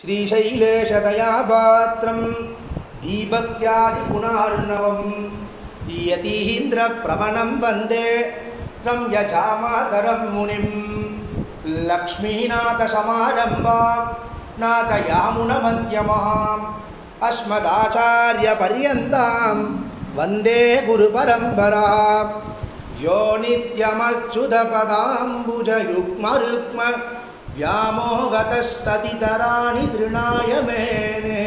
श्रीशैलेशदयापात्रं दीपत्यादिगुणार्णवं यतीन्द्रप्रवणं वन्दे तं यजामातरं मुनिं लक्ष्मीनाथसमारम्भां नाथयामुनमध्यमाम् अस्मदाचार्यपर्यन्तां वन्दे गुरुपरम्पराम् यो नित्यमच्युतपदाम्बुजयुग्मरुक्म व्यामोहगतस्ततितराणि तृणाय मेने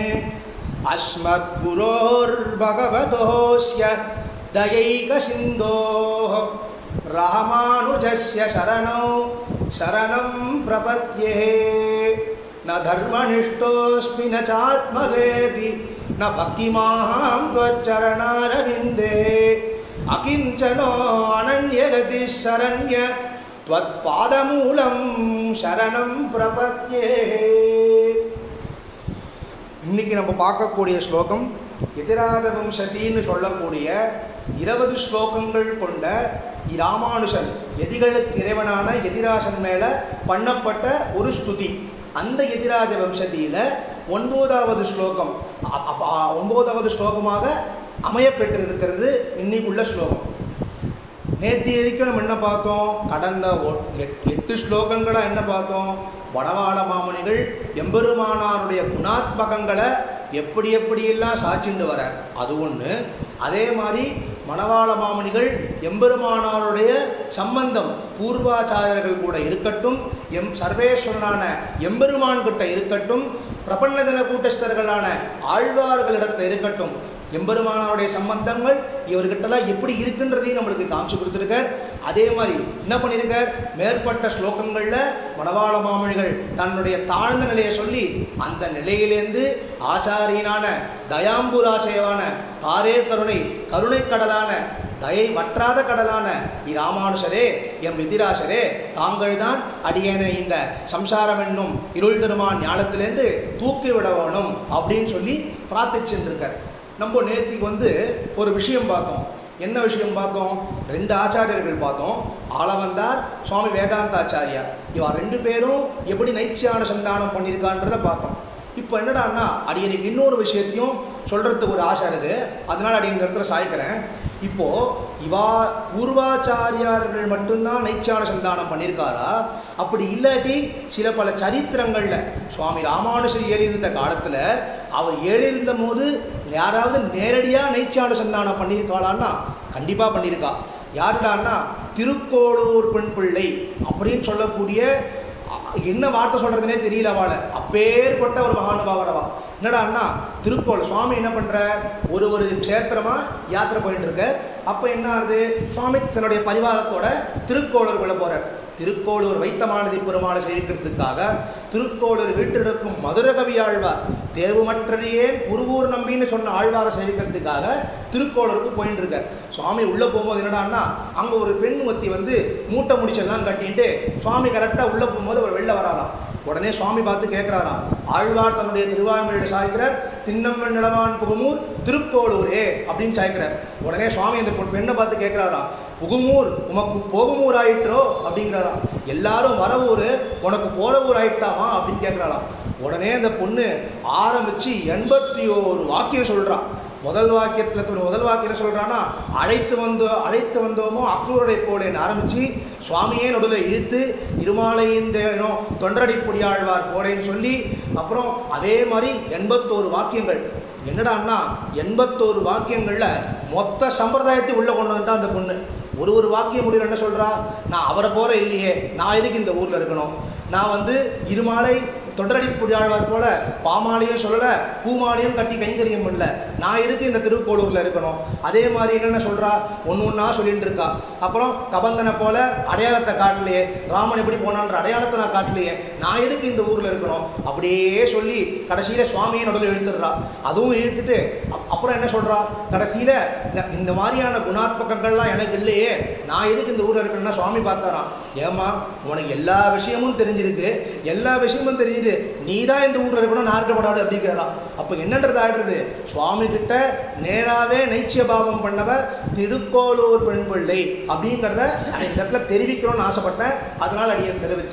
अस्मद्गुरोर्भगवतोऽस्य दयैकसिन्धोः रामानुजस्य शरणौ शरणं प्रपद्ये न धर्मनिष्ठोऽस्मि न चात्मवेदि न भक्तिमां त्वच्चरणारविन्दे अकिञ्चनो अनन्यगतिः शरण्य त्वत्पादमूलं शरणं प्रपद्ये இன்னைக்கு நம்ம பார்க்கக்கூடிய ஸ்லோகம் எதிராஜ வம்சத்தின்னு சொல்லக்கூடிய இருபது ஸ்லோகங்கள் கொண்ட இராமானுஷன் எதிகளுக்கு இறைவனான எதிராசன் மேலே பண்ணப்பட்ட ஒரு ஸ்துதி அந்த எதிராஜ வம்சத்தியில் ஒன்பதாவது ஸ்லோகம் அ- அ- அ- ஒன்பதாவது ஸ்லோகமாக அமையப்பெற்றிருக்கிறது இன்னைக்குள்ள ஸ்லோகம் நேற்று வரைக்கும் நம்ம என்ன பார்த்தோம் கடந்த ஒ- எட்- எட்டு ஸ்லோகங்களாக என்ன பார்த்தோம் வடவாள மாமுனிகள் எம்பெருமானாருடைய குணாத்மகங்களை எப்படி எப்படியெல்லாம் சாட்சிண்டு வர அது ஒன்று அதே மாதிரி மணவாள மாமுனிகள் எம்பெருமானாருடைய சம்பந்தம் பூர்வாச்சாரியர்கள் கூட இருக்கட்டும் எம் சர்வேஸ்வரனான எம்பெருமான் கிட்ட இருக்கட்டும் பிரபன்னஜன கூட்டஸ்தர்களான ஆழ்வார்களிடத்தில் இருக்கட்டும் எம்பெருமானாருடைய சம்பந்தங்கள் இவர்கிட்டலாம் எப்படி இருக்குன்றதையும் நம்மளுக்கு காமிச்சு கொடுத்துருக்கார் அதே மாதிரி என்ன பண்ணியிருக்கார் மேற்பட்ட ஸ்லோகங்களில் மணவாள மாமணிகள் தன்னுடைய தாழ்ந்த நிலையை சொல்லி அந்த நிலையிலேருந்து ஆச்சாரியனான தயாம்புராசேவான காரே கருணை கருணை கடலான தயை வற்றாத கடலான இராமானுஷரே எம் விதிராசரே தாங்கள் தான் அடியேனை இந்த சம்சாரம் என்னும் இருள் திருமான் ஞானத்திலேருந்து தூக்கி விட வேணும் அப்படின்னு சொல்லி பிரார்த்திச்சுருக்கார் நம்ம நேத்திக்கு வந்து ஒரு விஷயம் பார்த்தோம் என்ன விஷயம் பார்த்தோம் ரெண்டு ஆச்சாரியர்கள் பார்த்தோம் ஆளவந்தார் சுவாமி வேதாந்தாச்சாரியா இவா ரெண்டு பேரும் எப்படி நைச்சியான சந்தானம் பண்ணியிருக்கான்றதை பார்த்தோம் இப்போ என்னடான்னா அடியனுக்கு இன்னொரு விஷயத்தையும் சொல்கிறதுக்கு ஒரு ஆசை இருக்குது அதனால் அடி இந்த இடத்துல சாய்க்கிறேன் இப்போது இவா பூர்வாச்சாரியார்கள் மட்டும்தான் நைச்சான சந்தானம் பண்ணியிருக்காரா அப்படி இல்லாட்டி சில பல சரித்திரங்களில் சுவாமி ராமானுஜர் ஏழிருந்த காலத்தில் அவர் ஏழிருந்த போது யாராவது நேரடியாக நைச்சான சந்தானம் பண்ணியிருக்காளான்னா கண்டிப்பாக பண்ணியிருக்கா யாருடான்னா திருக்கோளூர் பெண் பிள்ளை அப்படின்னு சொல்லக்கூடிய அ- என்ன வார்த்தை சொல்கிறதுனே தெரியல அவளை அப்பேற்பட்ட ஒரு மகானுபாவர் அவ என்னடான்னா திருக்கோள் சுவாமி என்ன பண்ணுறார் ஒரு ஒரு க்ஷேத்திரமாக யாத்திரை போயிட்டு இருக்கார் அப்போ என்ன ஆகுது சுவாமி தன்னுடைய பரிவாரத்தோட திருக்கோளூருக்குள்ளே போகிறார் திருக்கோளூர் வைத்தமானதி பெருமாளை சேவிக்கிறதுக்காக திருக்கோளூர் வீட்டிருக்கும் மதுரகவி ஆழ்வார் தேவுமற்றறியேன் குருவூர் நம்பின்னு சொன்ன ஆழ்வாரை சேவிக்கிறதுக்காக திருக்கோளூருக்கு போயிட்டு இருக்கார் சுவாமி உள்ளே போகும்போது என்னடான்னா அங்கே ஒரு பெண் ஒத்தி வந்து மூட்டை முடிச்செல்லாம் கட்டிட்டு சுவாமி கரெக்டாக உள்ளே போகும்போது அவர் வெளில வராராம் உடனே சுவாமி பார்த்து கேட்குறாராம் ஆழ்வார் தன்னுடைய திருவாய்மொழியோட சாய்க்கிறார் திண்ணம்மன் நிலவான் புகுமூர் திருக்கோளூரே அப்படின்னு சாய்க்கிறார் உடனே சுவாமி அந்த பொ- பெண்ணை பார்த்து கேட்குறாராம் புகுமூர் உமக்கு போகுமூர் ஆயிற்றோ அப்படிங்கிறாராம் எல்லாரும் வர ஊர் உனக்கு போகிற ஊர் ஆயிட்டாமா அப்படின்னு கேட்குறாராம் உடனே அந்த பொண்ணு ஆரம்பித்து எண்பத்தி ஓரு வாக்கியம் சொல்கிறான் முதல் வாக்கியத்தில் முதல் வாக்கியம் என்ன சொல்கிறான்னா அழைத்து வந்தோ அழைத்து வந்தோமோ அக்ரூரடை போலேன்னு ஆரம்பித்து சுவாமியே நடுவில் இழுத்து இருமாலையின் தேவனோ தொண்டரடி பொடியாழ்வார் போலேன்னு சொல்லி அப்புறம் அதே மாதிரி எண்பத்தோரு வாக்கியங்கள் என்னடான்னா எண்பத்தோரு வாக்கியங்களில் மொத்த சம்பிரதாயத்தை உள்ளே கொண்டு வந்துட்டா அந்த பொண்ணு ஒரு ஒரு வாக்கியம் முடிவில் என்ன சொல்கிறா நான் அவரை போகிற இல்லையே நான் எதுக்கு இந்த ஊரில் இருக்கணும் நான் வந்து இருமாலை தொடரடி புரியாழ்வார் போல பாமாலையும் சொல்லலை பூமாலையும் கட்டி கைங்கரியம் பண்ணல நான் எதுக்கு இந்த திருக்கோளூரில் இருக்கணும் அதே மாதிரி என்னென்ன சொல்கிறா ஒன்று ஒன்றா சொல்லிட்டு இருக்கா அப்புறம் கபந்தனை போல அடையாளத்தை காட்டலையே ராமன் எப்படி போனான்ற அடையாளத்தை நான் காட்டலையே நான் எதுக்கு இந்த ஊரில் இருக்கணும் அப்படியே சொல்லி கடைசியில் சுவாமியை நடுவில் இழுத்துடுறா அதுவும் இழுத்துட்டு அப்- அப்புறம் என்ன சொல்கிறா கடைசியில் இந்த மாதிரியான குணாத்மகங்கள்லாம் எனக்கு இல்லையே நான் எதுக்கு இந்த ஊரில் இருக்கணும்னா சுவாமி பார்த்தாராம் ஏம்மா உனக்கு எல்லா விஷயமும் தெரிஞ்சிருக்கு எல்லா விஷயமும் தெரிஞ்சுட்டு நீ தான் இந்த ஊரில் இருக்கணும் நான் இருக்கப்படாது அப்படிங்கிறாராம் அப்போ என்னன்றது ஆயிடுறது சுவாமி கிட்ட நேராகவே நைச்சிய பாவம் பண்ணவர் திருக்கோளூர் பெண் பிள்ளை அப்படிங்கிறத நான் இந்த இடத்துல தெரிவிக்கணும்னு ஆசைப்பட்டேன் அதனால் அடியை தெரிவித்தேன்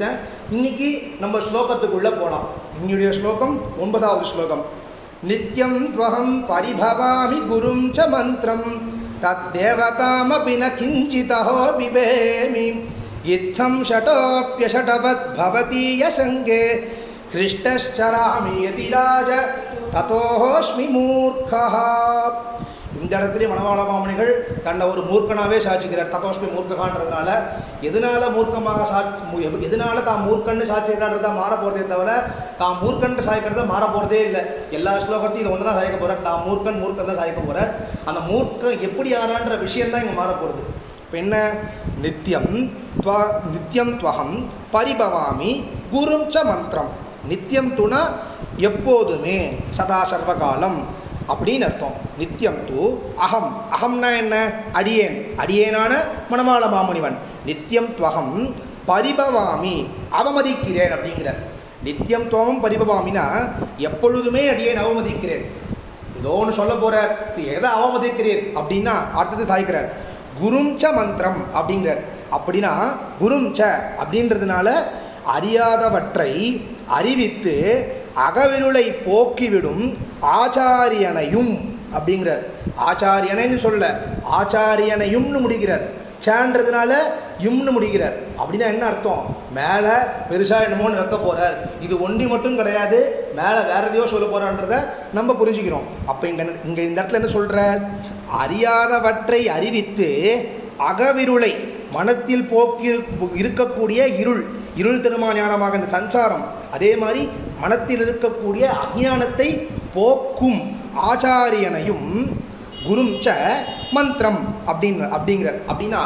இன்னைக்கு நம்ம ஸ்லோகத்துக்குள்ளே போகலாம் இன்னுடைய ஸ்லோகம் ஒன்பதாவது ஸ்லோகம் நித்யம் துவகம் பரிபவாமி குரும் ச மந்திரம் தத்தேவதாமபி ந கிஞ்சிதஹோ பிபேமி இத்தம் ஷட்டோப்பியஷடவத் பவதீய சங்கே ஹிருஷ்டராமி யதிராஜ ததோஹோஸ்மி மூர்க்கா இந்த இடத்துல மணவாள மாமணிகள் தன்னை ஒரு மூர்க்கனாவே சாட்சிக்கிறார் ததோஸ்மி மூர்க்ககான்றதுனால எதனால மூர்க்கமாக சாட்சி மு- எது- எதனால தான் மூர்க்கன்னு சாட்சிக்கிறான்றதா மாற போகிறதே தவிர தான் மூர்க்கன் சாய்க்கிறத மாற போகிறதே இல்லை எல்லா ஸ்லோகத்தையும் இது ஒன்று தான் சாய்க்க போகிறார் தான் மூர்க்கன் மூர்க்கன் தான் சாய்க்க போகிறார் அந்த மூர்க்கம் எப்படி ஆறான்ற விஷயம் தான் இங்கே மாற போகிறது இப்போ என்ன நித்தியம் துவ நித்தியம் துவகம் பரிபவாமி குரும் ச மந்திரம் நித்தியம் துணா எப்போதுமே சதா சர்வகாலம் அப்படின்னு அர்த்தம் நித்தியம் தூ அகம் அகம்னா என்ன அடியேன் அடியேனான மணவாள மாமுனிவன் நித்தியம் துவகம் பரிபவாமி அவமதிக்கிறேன் அப்படிங்கிறார் நித்தியம் துவம் பரிபவாமினா எப்பொழுதுமே அடியேன் அவமதிக்கிறேன் ஏதோ ஒன்று சொல்ல போகிறார் சரி, எதை அவமதிக்கிறீர் அப்படின்னா அடுத்தது சாய்க்கிறார் குரும் ச மந்திரம் அப்படிங்கிறார் அப்படின்னா குரும் ச அப்படின்றதுனால அறியாதவற்றை அறிவித்து அகவிருளை போக்கிவிடும் ஆச்சாரியனையும் அப்படிங்கிறார் ஆச்சாரியனைன்னு சொல்ல ஆச்சாரியனையும்னு முடிக்கிறார் சேன்றதுனால யும்னு முடிக்கிறார் அப்படின்னா என்ன அர்த்தம் மேலே பெருசாக என்னமோன்னு வைக்க போகிறார் இது ஒண்டி மட்டும் கிடையாது மேலே வேற எதையோ சொல்ல போகிறான்றத நம்ம புரிஞ்சுக்கிறோம் அப்போ இங்கே இங்கே இந்த இடத்துல என்ன சொல்கிற அறியாதவற்றை அறிவித்து அகவிருளை மனத்தில் போக்கி இருக்கக்கூடிய இருள் இருள் திருமாஞானமாக இந்த சஞ்சாரம் அதே மாதிரி மனத்தில் இருக்கக்கூடிய அஜ்ஞானத்தை போக்கும் ஆச்சாரியனையும் குரும் ச மந்திரம் அப்படின்ற அப்படிங்கிற அப்படின்னா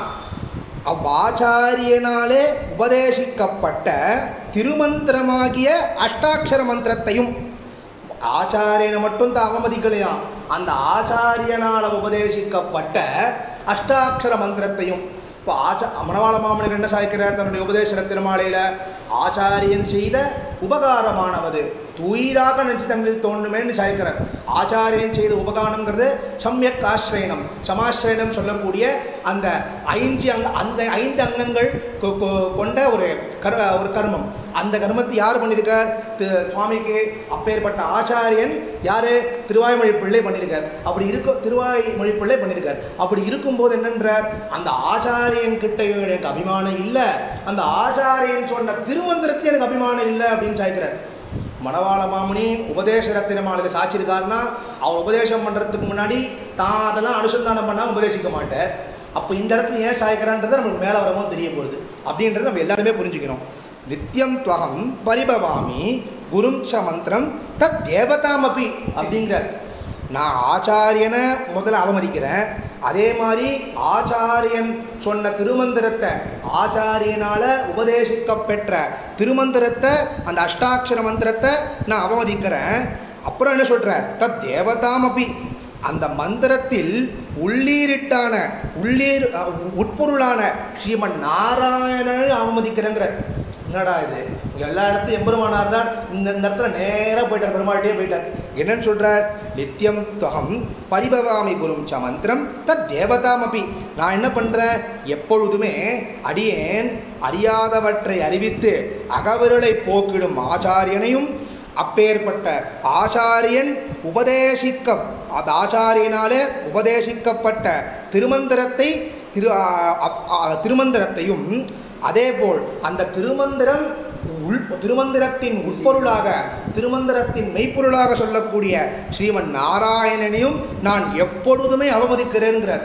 அவ்வாச்சாரியனாலே உபதேசிக்கப்பட்ட திருமந்திரமாகிய அஷ்டாட்சர மந்திரத்தையும் ஆச்சாரியனை மட்டும் தான் அவமதிக்கலையாம் அந்த ஆச்சாரியனால் உபதேசிக்கப்பட்ட அஷ்டாட்சர மந்திரத்தையும் இப்போ ஆச்சா மணவாள மாமனிகள் என்ன சாய்க்கிறார் தன்னுடைய உபதேச திருமாலையில் ஆச்சாரியன் செய்த உபகாரமானவது தூயிராக நினைச்சு தன்னில் தோன்றுமேன்னு சாய்க்கிறார் ஆச்சாரியன் செய்த உபகாரங்கிறது சம்யக் ஆசிரயணம் சமாசிரயணம் சொல்லக்கூடிய அந்த ஐந்து அங்க அந்த ஐந்து அங்கங்கள் கொ- கொ- கொண்ட ஒரு கர் ஒரு கர்மம் அந்த கர்மத்தை யார் பண்ணியிருக்கார் தி- சுவாமிக்கு அப்பேற்பட்ட ஆச்சாரியன் யார் திருவாய்மொழி பிள்ளை பண்ணியிருக்கார் அப்படி இருக்க திருவாய்மொழி பிள்ளை பண்ணியிருக்கார் அப்படி இருக்கும்போது என்னன்றார் அந்த ஆச்சாரியன் கிட்ட எனக்கு அபிமானம் இல்லை அந்த ஆச்சாரியன் சொன்ன திருமந்திரத்தில் எனக்கு அபிமானம் இல்லை அப்படின்னு சாய்க்கிறார் மணவாள மாமுனி உபதேச ரத்தினமானது சாட்சிருக்காருன்னா அவர் உபதேசம் பண்ணுறதுக்கு முன்னாடி தான் அதெல்லாம் அனுசந்தானம் பண்ணால் உபதேசிக்க மாட்டார் அப்போ இந்த இடத்துல ஏன் சாய்க்கிறான்றது நம்மளுக்கு மேலே வரவும் தெரிய போகுது அப்படின்றது நம்ம எல்லாருமே புரிஞ்சுக்கணும் நித்தியம் துவகம் பரிபவாமி குரும் ச மந்திரம் தத் தேவதாமபி அப்படிங்கிறார் நான் ஆச்சாரியனை முதல்ல அவமதிக்கிறேன் அதே மாதிரி ஆச்சாரியன் சொன்ன திருமந்திரத்தை ஆச்சாரியனால உபதேசிக்க பெற்ற திருமந்திரத்தை அந்த அஷ்டாட்சர மந்திரத்தை நான் அவமதிக்கிறேன் அப்புறம் என்ன சொல்கிறேன் தத் தேவதாமபி அந்த மந்திரத்தில் உள்ளீரிட்டான உள்ளீர் அஹ், உட்பொருளான ஸ்ரீமன் நாராயணனை அவமதிக்கிறேங்கிற என்னடா இது எல்லா இடத்துலையும் எம்பெருமானார் தான் இந்த இந்த இடத்துல நேராக போயிட்டார் பெருமாள்கிட்டே போயிட்டார் என்னன்னு சொல்கிறார் நித்தியம் துவகம் பரிபவாமி குரும் ச மந்திரம் தத் தேவதாமபி நான் என்ன பண்ணுறேன் எப்பொழுதுமே அடியேன் அறியாதவற்றை அறிவித்து அகவிரலை போக்கிடும் ஆச்சாரியனையும் அப்பேற்பட்ட ஆச்சாரியன் உபதேசிக்க அந்த ஆச்சாரியனாலே உபதேசிக்கப்பட்ட திருமந்திரத்தை திரு ஆ- ஆ- ஆ- திருமந்திரத்தையும் அதேபோல் அந்த திருமந்திரம் உள் திருமந்திரத்தின் உட்பொருளாக திருமந்திரத்தின் மெய்ப்பொருளாக சொல்லக்கூடிய ஸ்ரீமன் நாராயணனையும் நான் எப்பொழுதுமே அவமதிக்கிறேங்கிறார்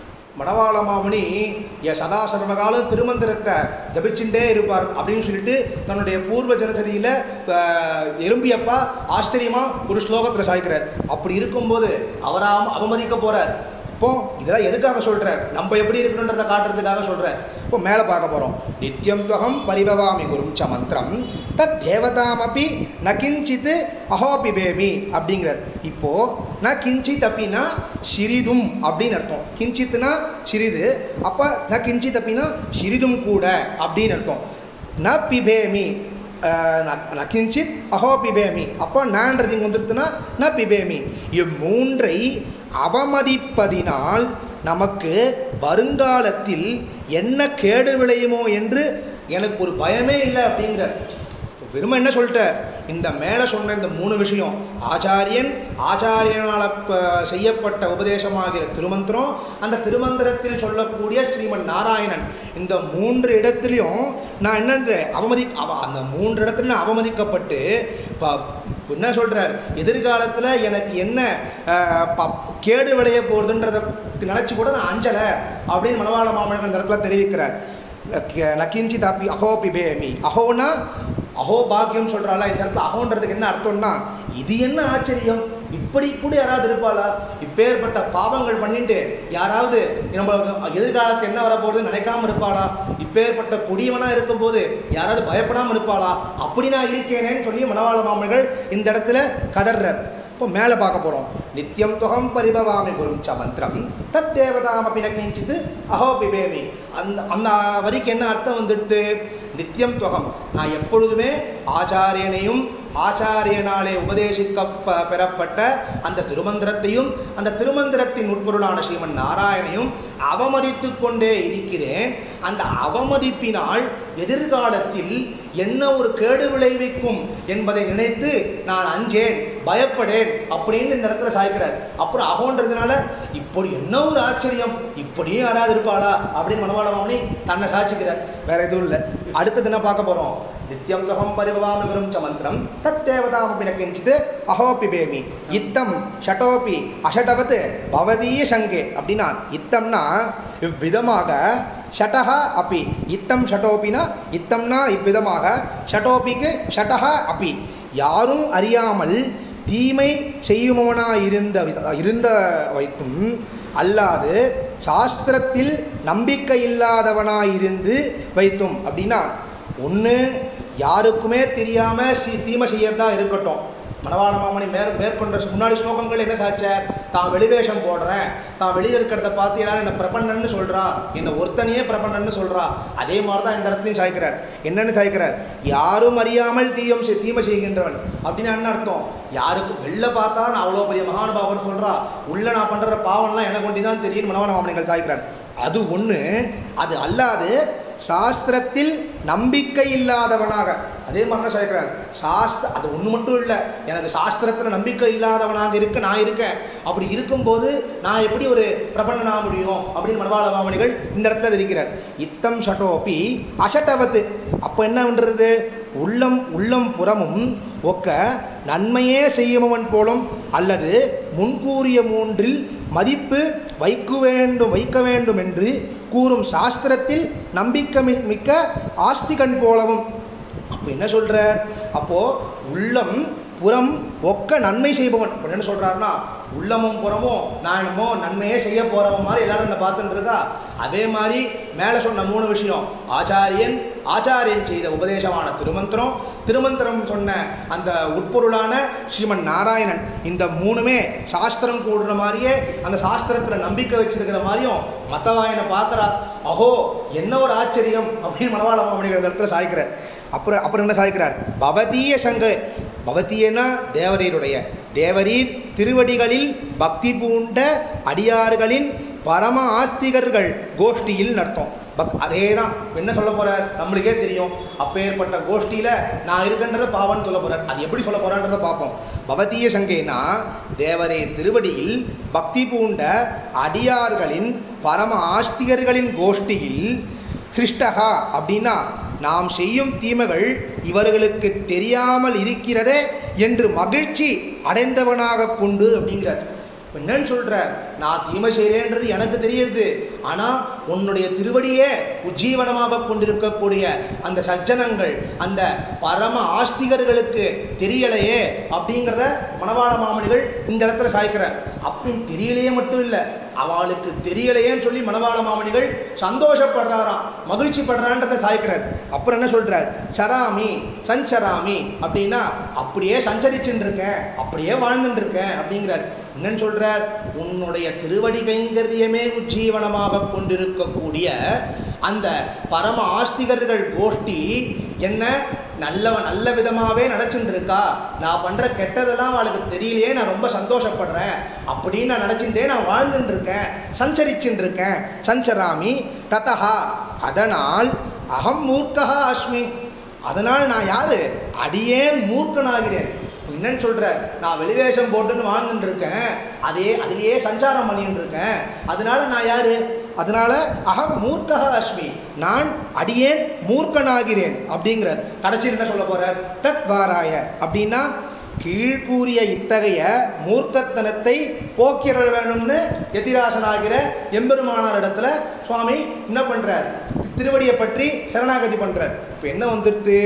மணவாள மாமுனி என் சதா சர்வகாலம் திருமந்திரத்தை ஜபிச்சுட்டே இருப்பார் அப்படின்னு சொல்லிட்டு தன்னுடைய பூர்வ ஜனசரியில் எறும்பியப்பா ஆச்சரியமாக ஒரு ஸ்லோகத்தில் சாய்க்கிறார் அப்படி இருக்கும்போது அவரா அவமதிக்க போகிறார் இப்போ இதெல்லாம் எதுக்காக சொல்கிறார் நம்ம எப்படி இருக்கணுன்றதை காட்டுறதுக்காக சொல்கிறார் இப்போ மேலே பார்க்க போகிறோம் நித்தியம் துவகம் பரிபவாமி குரும் ச மந்திரம் தத் தேவதாமப்பி ந கிஞ்சித் அஹோபிபேமி அப்படிங்கிறார் இப்போ ந கிஞ்சித் அப்படின்னா சிறிதும் அப்படின்னு அர்த்தம் கிஞ்சித்னா சிறிது அப்போ ந கிஞ்சித் அப்படின்னா சிறிதும் கூட அப்படின்னு அர்த்தம் ந பிபேமி அஹ், ந- ந கிஞ்சித் அஹோ பிபேமி அப்போ நான்றது இங்கே வந்துருத்துனா ந பிபேமி இம்மூன்றை அவமதிப்பதினால் நமக்கு வருங்காலத்தில் என்ன கேடு விளையுமோ என்று எனக்கு ஒரு பயமே இல்லை அப்படிங்கிறார் இப்போ வெறுமை என்ன சொல்லிட்டார் இந்த மேலே சொன்ன இந்த மூணு விஷயம் ஆச்சாரியன் ஆச்சாரியனால் ப- செய்யப்பட்ட உபதேசமாகிற திருமந்திரம் அந்த திருமந்திரத்தில் சொல்லக்கூடிய ஸ்ரீமன் நாராயணன் இந்த மூன்று இடத்துலையும் நான் என்னன்ற அவமதி அவ அந்த மூன்று இடத்துல நான் அவமதிக்கப்பட்டு இப்போ என்ன சொல்கிறார் எதிர்காலத்தில் எனக்கு என்ன அஹ், ப- கேடு விளைய போகுதுன்றதை நினச்சி கூட நான் அஞ்சலை அப்படின்னு மணவாள மாமன் இந்த இடத்துல தெரிவிக்கிறார் நக்கிஞ்சி தாப்பி அஹோ பிபேமி அஹோனா அஹோ பாக்கியம் சொல்கிறாளா இந்த இடத்துல அஹோன்றதுக்கு என்ன அர்த்தம்னா இது என்ன ஆச்சரியம் இப்படி கூட யாராவது இருப்பாளா இப்பேற்பட்ட பாவங்கள் பண்ணிட்டு யாராவது நம்ம எதிர்காலத்து என்ன வரப்போகுதுன்னு நினைக்காம இருப்பாளா இப்பேற்பட்ட குடியவனாக இருக்கும்போது யாராவது பயப்படாமல் இருப்பாளா அப்படி நான் இருக்கேனேன்னு சொல்லி மணவாள மாமன்கள் இந்த இடத்துல கதர்றார் இப்போ மேலே பார்க்க போகிறோம் நித்தியம் துகம் பரிபவாமி குரும் ச மந்திரம் தத் தேவதாமபி ந கிஞ்சித் அஹோ பிபேமி அந்த அந்த வரிக்கு என்ன அர்த்தம் வந்துட்டு நித்தியம் துகம் நான் எப்பொழுதுமே ஆச்சாரியனையும் ஆச்சாரியனாலே உபதேசிக்க ப- பெறப்பட்ட அந்த திருமந்திரத்தையும் அந்த திருமந்திரத்தின் உட்பொருளான ஸ்ரீமன் நாராயணையும் அவமதித்து கொண்டே இருக்கிறேன் அந்த அவமதிப்பினால் எதிர்காலத்தில் என்ன ஒரு கேடு விளைவிக்கும் என்பதை நினைத்து நான் அஞ்சேன் பயப்படேன் அப்படின்னு இந்த இடத்துல சாய்க்கிறார் அப்புறம் அகோன்றதுனால இப்படி என்ன ஒரு ஆச்சரியம் இப்படியும் யாராவது இருப்பாளா அப்படின்னு மனவாள மாமணி தன்னை சாட்சிக்கிறார் வேற எதுவும் இல்லை அடுத்தது என்ன பார்க்க போகிறோம் நித்தியம் துகம் பரிபவாமி குரும் ச மந்திரம் தத் தேவதாமபி ந கிஞ்சித் அஹோபி பேமி இத்தம் ஷட்டோபி அஷடவத் பவதீய சங்கே அப்படின்னா இத்தம்னா இவ்விதமாக ஷடஹ அப்பி இத்தம் ஷட்டோபினா இத்தம்னா இவ்விதமாக ஷட்டோபிக்கு ஷடஹ அப்பி யாரும் அறியாமல் தீமை செய்யுமவனாய் இருந்த வித இருந்த வைத்தும் அல்லாது சாஸ்திரத்தில் நம்பிக்கை இல்லாதவனாயிருந்து வைத்தும் அப்படின்னா ஒன்று யாருக்குமே தெரியாமல் சி தீமை செய்யறதா இருக்கட்டும் மணவாள மாமணி மேற் மேற்கொண்ட முன்னாடி ஸ்லோகங்கள் என்ன சாச்சார் தான் வெளிவேஷம் போடுறேன் தான் வெளியில் இருக்கிறத பார்த்து எல்லாரும் என்ன பிரபண்ணன்னு சொல்கிறா என்னை ஒருத்தனையே பிரபண்ணன்னு சொல்கிறா அதே மாதிரி தான் இந்த இடத்துலையும் சாய்க்கிறார் என்னன்னு சாய்க்கிறார் யாரும் அறியாமல் தீயம் செய்- தீமை செய்கின்றவன் அப்படின்னா என்ன அர்த்தம் யாருக்கு வெளில பார்த்தா நான் அவ்வளோ பெரிய மகானுபாவர் சொல்கிறா உள்ள நான் பண்ணுற பாவம்லாம் எனக்கு ஒண்டி தான் தெரியும் மனவாள மாமனிகள் சாய்க்கிறார் அது ஒன்று அது அல்லாது சாஸ்திரத்தில் நம்பிக்கை இல்லாதவனாக அதே மாதிரி தான் சொல்லிக்கிறார் சாஸ்திர அது ஒன்று மட்டும் இல்லை எனக்கு சாஸ்திரத்தில் நம்பிக்கை இல்லாதவனாக இருக்க நான் இருக்கேன் அப்படி இருக்கும்போது நான் எப்படி ஒரு பிரபண்ணன் ஆக முடியும் அப்படின்னு மனவாள மாமணிகள் இந்த இடத்துல இருக்கிறார் இத்தம் ஷட்டோப்பி அசட்டவத்து அப்போ என்ன பண்ணுறது உள்ளம் உள்ளம் புறமும் ஒக்க நன்மையே செய்யுமவன் போலும் அல்லது முன்கூறிய மூன்றில் மதிப்பு வைக்க வேண்டும் வைக்க வேண்டும் என்று கூறும் சாஸ்திரத்தில் நம்பிக்கை மி- மிக்க ஆஸ்திகன் போலவும் அப்போ என்ன சொல்கிறார் அப்போது உள்ளம் புறம் ஒக்க நன்மை செய்பவன் இப்போ என்ன சொல்கிறாருன்னா உள்ளமும் புறமும் நான் என்னமோ நன்மையே செய்ய போகிறவன் மாதிரி எல்லாரும் என்னை பார்த்துட்டு இருக்கா அதே மாதிரி மேலே சொன்ன மூணு விஷயம் ஆச்சாரியன் ஆச்சாரியன் செய்த உபதேசமான திருமந்திரம் திருமந்திரம் சொன்ன அந்த உட்பொருளான ஸ்ரீமன் நாராயணன் இந்த மூணுமே சாஸ்திரம் கூடுற மாதிரியே அந்த சாஸ்திரத்தில் நம்பிக்கை வச்சிருக்கிற மாதிரியும் மற்றவாயனை பார்க்குறா அஹோ என்ன ஒரு ஆச்சரியம் அப்படின்னு மனவாள மாமணிகள் இந்த இடத்துல சாய்க்கிறார் அப்புறம் அப்புறம் என்ன சாய்க்கிறார் பவதீய சங்க பவதியனா தேவரீருடைய தேவரீர் திருவடிகளில் பக்தி பூண்ட அடியார்களின் பரம ஆஸ்திகர்கள் கோஷ்டியில் நடத்தும் பக் அதே தான் என்ன சொல்ல போறார் நம்மளுக்கே தெரியும் அப்பேற்பட்ட கோஷ்டியில் நான் இருக்கின்றத பாவன்னு சொல்ல போறார் அது எப்படி சொல்ல போறான்றதை பார்ப்போம் பவதீய சங்கேனா தேவரே திருவடியில் பக்தி பூண்ட அடியார்களின் பரம ஆஸ்திகர்களின் கோஷ்டியில் கிருஷ்டகா அப்படின்னா நாம் செய்யும் தீமைகள் இவர்களுக்கு தெரியாமல் இருக்கிறதே என்று மகிழ்ச்சி அடைந்தவனாக கொண்டு அப்படிங்கிறார் இப்ப என்னன்னு சொல்ற நான் தீமை செய்கிறேன்றது எனக்கு தெரியுது ஆனால் உன்னுடைய திருவடியே உஜ்ஜீவனமாக கொண்டிருக்கக்கூடிய அந்த சஜ்ஜனங்கள் அந்த பரம ஆஸ்திகர்களுக்கு தெரியலையே அப்படிங்கிறத மணவாள மாமணிகள் இந்த இடத்துல சாய்க்கிறார் அப்படி தெரியலையே மட்டும் இல்லை அவளுக்கு தெரியலையேன்னு சொல்லி மணவாள மாமணிகள் சந்தோஷப்படுறாராம் மகிழ்ச்சி படுறான்றதை சாய்க்கிறார் அப்புறம் என்ன சொல்றார் சராமி சஞ்சராமி அப்படின்னா அப்படியே சஞ்சரிச்சுட்டு இருக்கேன் அப்படியே வாழ்ந்துட்டு இருக்கேன் அப்படிங்கிறார் என்னன்னு சொல்றார் உன்னுடைய திருவடி கைங்கரியமே உஜ்ஜீவனமாக கொண்டிருக்கக்கூடிய அந்த பரம ஆஸ்திகர்கள் கோஷ்டி என்ன நல்ல நல்ல விதமாகவே நடச்சுட்டு இருக்கா நான் பண்ணுற கெட்டதெல்லாம் அவளுக்கு தெரியலையே நான் ரொம்ப சந்தோஷப்படுறேன் அப்படின்னு நான் நினச்சிட்டே நான் வாழ்ந்துட்டு இருக்கேன் சஞ்சரிச்சுட்டு இருக்கேன் சஞ்சராமி ததஹா அதனால் அகம் மூர்க்கா அஸ்மி அதனால் நான் யாரு அடியேன் மூர்க்கனாகிறேன் என்னன்னு சொல்ற நான் வெளிவேஷம் போட்டுன்னு வாழ்ந்துட்டு இருக்கேன் அதே அதிலேயே சஞ்சாரம் பண்ணிட்டு இருக்கேன் அதனால நான் யாரு அதனால அகம் மூர்க்கா அஸ்மி நான் அடியேன் மூர்க்கனாகிறேன் அப்படிங்கிறார் கடைசியில் என்ன சொல்ல போறார் தத் வாராய அப்படின்னா கீழ்கூறிய இத்தகைய மூர்க்கத்தனத்தை போக்கிட வேணும்னு எதிராசனாகிற எம்பெருமானார் இடத்துல சுவாமி என்ன பண்றார் திருவடியை பற்றி சரணாகதி பண்றார் இப்போ என்ன வந்துட்டு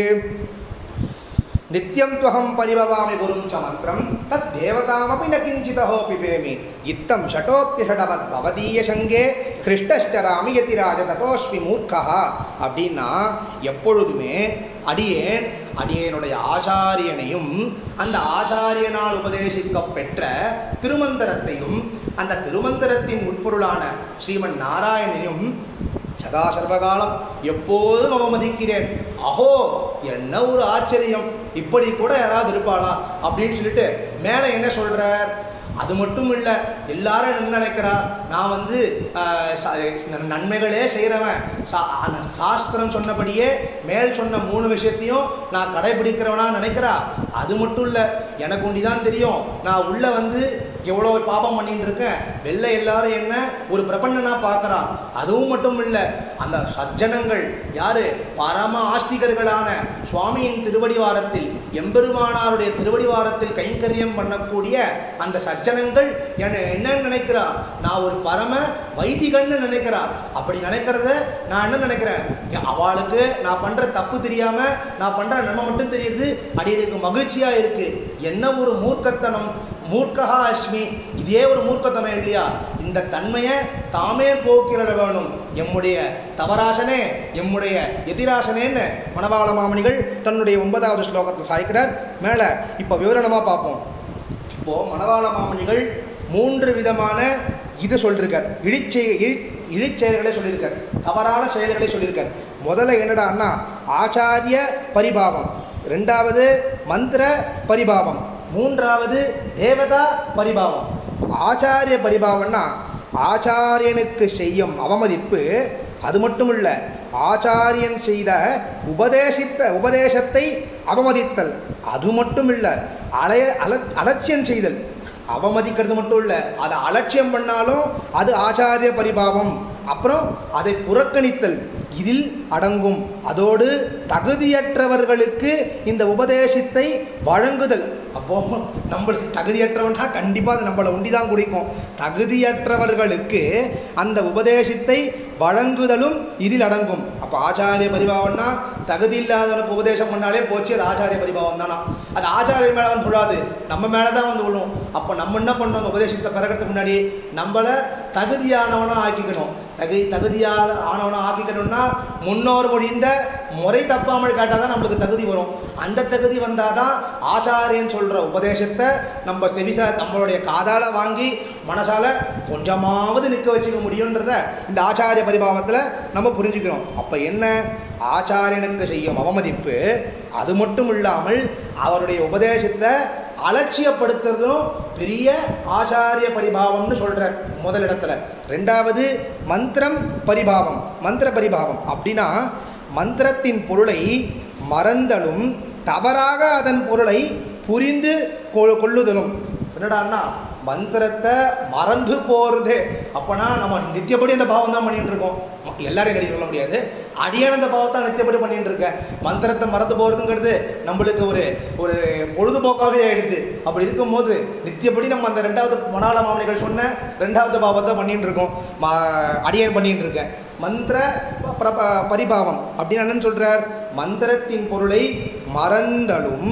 நித்யம் துவகம் பரிபவாமி குரும் ச மந்திரம் தத் தேவதாமபி ந கிஞ்சிதஹோ பிபேமி இத்தம் ஷட்டோப்பியஷடவத் பவதீய சங்கே கிருஷ்டஸ்டராமி யதிராஜ ததோஸ்மி மூர்க்கா அப்படின்னா எப்பொழுதுமே அடியேன் அடியேனுடைய ஆச்சாரியனையும் அந்த ஆச்சாரியனால் உபதேசிக்கப் பெற்ற திருமந்திரத்தையும் அந்த திருமந்திரத்தின் உட்பொருளான ஸ்ரீமன் நாராயணையும் சதா சர்வகாலம் எப்போதும் அவமதிக்கிறேன் அஹோ என்ன ஒரு ஆச்சரியம் இப்படி கூட யாராவது இருப்பாளா அப்படின்னு சொல்லிட்டு மேலே என்ன சொல்றார் அது மட்டும் இல்லை எல்லாரும் என்ன நினைக்கிறா நான் வந்து ஆஹ், ச- நன்மைகளே செய்கிறவன் சா அந்த சாஸ்திரம் சொன்னபடியே மேல் சொன்ன மூணு விஷயத்தையும் நான் கடைபிடிக்கிறவனா நினைக்கிறா அது மட்டும் இல்லை எனக்கு ஒண்டி தான் தெரியும் நான் உள்ள வந்து எவ்வளோ பாபம் பண்ணிட்டு இருக்கேன் வெளில எல்லாரும் என்ன ஒரு பிரபஞ்சனா பார்க்கறான் அதுவும் மட்டும் இல்லை அந்த சஜ்ஜனங்கள் யாரு பரம ஆஸ்திகர்களான சுவாமியின் திருவடிவாரத்தில் எம்பெருமானாருடைய திருவடிவாரத்தில் கைங்கரியம் பண்ணக்கூடிய அந்த சஜ்ஜனங்கள் என்ன என்ன நினைக்கிறா நான் ஒரு பரம வைதிகன்னு நினைக்கிறா அப்படி நினைக்கிறத நான் என்ன நினைக்கிறேன் அவளுக்கு நான் பண்ற தப்பு தெரியாம நான் பண்ற நன்மை மட்டும் தெரியுது அடியனுக்கு மகிழ்ச்சியா இருக்கு என்ன ஒரு மூர்க்கத்தனம் மூர்க்கா அஸ்மி இதே ஒரு மூர்க்கத்தனம் இல்லையா இந்த தன்மையை தாமே போக்கிட வேணும் எம்முடைய தவராசனே எம்முடைய எதிராசனேன்னு மணவாள மாமணிகள் தன்னுடைய ஒன்பதாவது ஸ்லோகத்தில் சாய்க்கிறார் மேலே இப்போ விவரணமாக பார்ப்போம் இப்போ மணவாள மாமணிகள் மூன்று விதமான இதை சொல்லியிருக்கார் இழிச்செய இழி இழிச்செயல்களை சொல்லியிருக்கார் தவறான செயல்களை சொல்லியிருக்கார் முதல்ல என்னடான்னா ஆச்சாரிய பரிபாவம் ரெண்டாவது மந்திர பரிபாவம் மூன்றாவது தேவதா பரிபாவம் ஆச்சாரிய பரிபாவம்னா ஆச்சாரியனுக்கு செய்யும் அவமதிப்பு அது மட்டும் இல்லை ஆச்சாரியன் செய்த உபதேசித்த உபதேசத்தை அவமதித்தல் அது மட்டும் இல்லை அலைய அல அலட்சியம் செய்தல் அவமதிக்கிறது மட்டும் இல்லை அதை அலட்சியம் பண்ணாலும் அது ஆச்சாரிய பரிபாவம் அப்புறம் அதை புறக்கணித்தல் இதில் அடங்கும் அதோடு தகுதியற்றவர்களுக்கு இந்த உபதேசத்தை வழங்குதல் அப்போ நம்மளுக்கு தகுதியற்றவன்டா கண்டிப்பாக அது நம்மளை உண்டி தான் குடிக்கும் தகுதியற்றவர்களுக்கு அந்த உபதேசத்தை வழங்குதலும் இதில் அடங்கும் அப்போ ஆச்சாரிய பரிபாவம்னா தகுதி இல்லாதவனுக்கு உபதேசம் பண்ணாலே போச்சு அது ஆச்சாரிய பரிபாவம் தானா அது ஆச்சாரிய மேலே வந்து விழாது நம்ம மேலே தான் வந்து விழும் அப்போ நம்ம என்ன பண்ணணும் அந்த உபதேசத்தை பிறக்கிறதுக்கு முன்னாடி நம்மளை தகுதியானவனாக ஆக்கிக்கணும் தகுதி தகுதியாக ஆனவனாக ஆக்கிக்கணும்னா முன்னோர் மொழிந்த முறை தப்பாமல் கேட்டால் தான் நம்மளுக்கு தகுதி வரும் அந்த தகுதி வந்தால் தான் ஆச்சாரியன் சொல்கிற உபதேசத்தை நம்ம செவிச நம்மளுடைய காதால் வாங்கி மனசால கொஞ்சமாவது நிற்க வச்சுக்க முடியுன்றத இந்த ஆச்சாரிய பரிபாவத்தில் நம்ம புரிஞ்சுக்கிறோம் அப்போ என்ன ஆச்சாரியனுக்கு செய்யும் அவமதிப்பு அது மட்டும் இல்லாமல் அவருடைய உபதேசத்தை அலட்சியப்படுத்துறதும் பெரிய ஆச்சாரிய பரிபாவம்னு சொல்கிறார் முதல் இடத்துல ரெண்டாவது மந்திரம் பரிபாவம் மந்திர பரிபாவம் அப்படின்னா மந்திரத்தின் பொருளை மறந்தலும் தவறாக அதன் பொருளை புரிந்து கொ- கொள்ளுதலும் என்னடான்னா மந்திரத்தை மறந்து போகிறது அப்போனா நம்ம நித்தியப்படி அந்த பாவம் தான் பண்ணிட்டு இருக்கோம் ம- எல்லாரையும் கடி சொல்ல முடியாது அடியான அந்த பாவத்தை நித்தியப்படி பண்ணிட்டு இருக்கேன் மந்திரத்தை மறந்து போகிறதுங்கிறது நம்மளுக்கு ஒரு ஒரு பொழுதுபோக்காகவே ஆயிடுது அப்படி இருக்கும்போது நித்தியப்படி நம்ம அந்த ரெண்டாவது மணாள மாமனிகள் சொன்ன ரெண்டாவது பாவத்தை பண்ணிட்டு இருக்கோம் ம அடியன் பண்ணிட்டு இருக்கேன் மந்திர ப- பிர- ப- பரிபாவம் அப்படின்னு என்னன்னு சொல்றார் மந்திரத்தின் பொருளை மறந்தலும்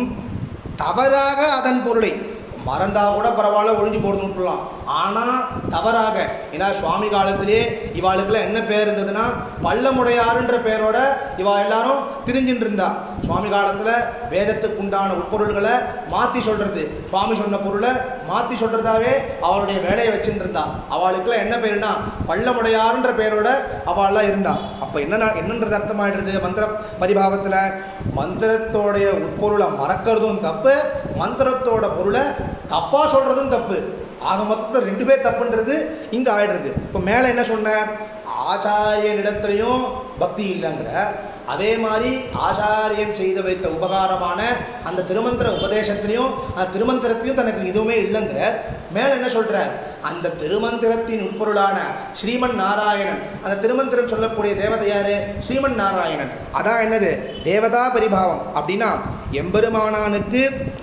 தவறாக அதன் பொருளை மறந்தா கூட பரவாயில்ல ஒழிஞ்சு போட்டு விட்டுலாம் ஆனால் தவறாக ஏன்னா சுவாமி காலத்திலே இவாளுக்கெல்லாம் என்ன பேர் இருந்ததுன்னா பள்ளமுடையாருன்ற பேரோட இவா எல்லாரும் திரிஞ்சுட்டு இருந்தா சுவாமி காலத்தில் வேதத்துக்கு உண்டான உட்பொருள்களை மாற்றி சொல்கிறது சுவாமி சொன்ன பொருளை மாற்றி சொல்கிறதாவே அவளுடைய வேலையை வச்சுட்டு இருந்தா அவளுக்கெல்லாம் என்ன பேருனா பள்ளமுடையாருன்ற பேரோட அவள்லாம் இருந்தா அப்போ என்ன என்னன்றது அர்த்தமாயிடுறது மந்திர பரிபாவத்தில் மந்திரத்தோடைய உட்பொருளை மறக்கிறதும் தப்பு மந்திரத்தோட பொருளை தப்பாக சொல்கிறதும் தப்பு ஆக மொத்தத்தில் ரெண்டு பேர் தப்புன்றது இங்கே ஆயிடுறது இப்போ மேலே என்ன சொன்ன ஆச்சாரியனிடத்துலையும் பக்தி இல்லைங்கிற அதே மாதிரி ஆச்சாரியன் செய்து வைத்த உபகாரமான அந்த திருமந்திர உபதேசத்திலையும் அந்த திருமந்திரத்திலையும் தனக்கு எதுவுமே இல்லைங்கிற மேல என்ன சொல்றார் அந்த திருமந்திரத்தின் உட்பொருளான ஸ்ரீமன் நாராயணன் அந்த திருமந்திரம் சொல்லக்கூடிய தேவதை யாரு ஸ்ரீமன் நாராயணன் அதான் என்னது தேவதா பரிபாவம் அப்படின்னா எம்பெருமானானுக்கு